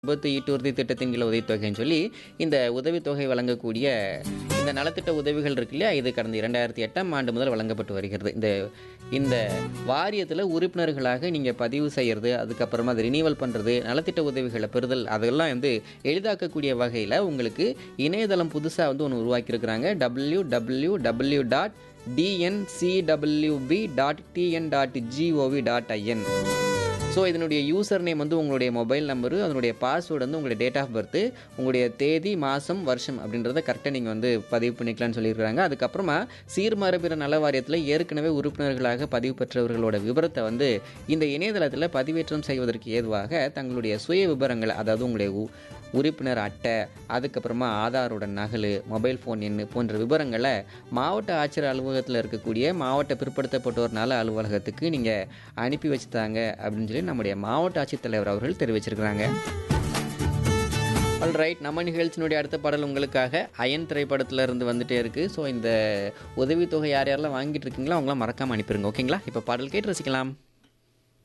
விபத்து ஈட்டுறுதி திட்டத்தின் கீழ் உதவித்தொகைன்னு சொல்லி இந்த உதவித்தொகை வழங்கக்கூடிய இந்த நலத்திட்ட உதவிகள் இருக்கு இல்லையா இது கடந்த இரண்டாயிரத்தி எட்டாம் ஆண்டு முதல் வழங்கப்பட்டு வருகிறது இந்த இந்த வாரியத்தில் உறுப்பினர்களாக நீங்கள் பதிவு செய்கிறது அதுக்கப்புறமா அதை ரினிவல் பண்ணுறது நலத்திட்ட உதவிகளை பெறுதல் அதெல்லாம் வந்து எளிதாக்கக்கூடிய வகையில் உங்களுக்கு இணையதளம் புதுசாக வந்து ஒன்று உருவாக்கியிருக்கிறாங்க W W W dot TNCWB dot TN dot GOV dot IN so இதனுடைய யூசர் நேம் வந்து உங்களுடைய மொபைல் நம்பரு அதனுடைய பாஸ்வேர்டு வந்து உங்களுடைய டேட் ஆஃப் பர்த்து உங்களுடைய தேதி மாதம் வருஷம் அப்படின்றத கரெக்டாக நீங்கள் வந்து பதிவு பண்ணிக்கலாம்னு சொல்லியிருக்காங்க அதுக்கப்புறமா சீர்மரபிற நல வாரியத்தில் ஏற்கனவே உறுப்பினர்களாக பதிவு பெற்றவர்களோட விவரத்தை வந்து இந்த இணையதளத்தில் பதிவேற்றம் செய்வதற்கு ஏதுவாக தங்களுடைய சுய விவரங்களை அதாவது உங்களுடைய உ- உறுப்பினர் அட்டை அதுக்கப்புறமா ஆதாரோட நகல் மொபைல் ஃபோன் எண் போன்ற விவரங்களை மாவட்ட ஆட்சியர் அலுவலகத்தில் இருக்கக்கூடிய மாவட்ட பிற்படுத்தப்பட்டோர் நல அலுவலகத்துக்கு நீங்கள் அனுப்பி வச்சுத்தாங்க அப்படின்னு சொல்லி நம்முடைய மாவட்ட ஆட்சித்தலைவர் அவர்கள் தெரிவிச்சிருக்கிறாங்க ஆல் ரைட் நம்ம நிகழ்ச்சியினுடைய அடுத்த பாடல் உங்களுக்காக அயன் திரைப்படத்துல இருந்து வந்துட்டே இருக்கு ஸோ இந்த உதவித்தொகை யார் யாரெல்லாம் வாங்கிட்டு இருக்கீங்களோ அவங்களாம் மறக்காம அனுப்பிடுங்க ஓகேங்களா இப்போ பாடல் கேட்டு ரசிக்கலாம்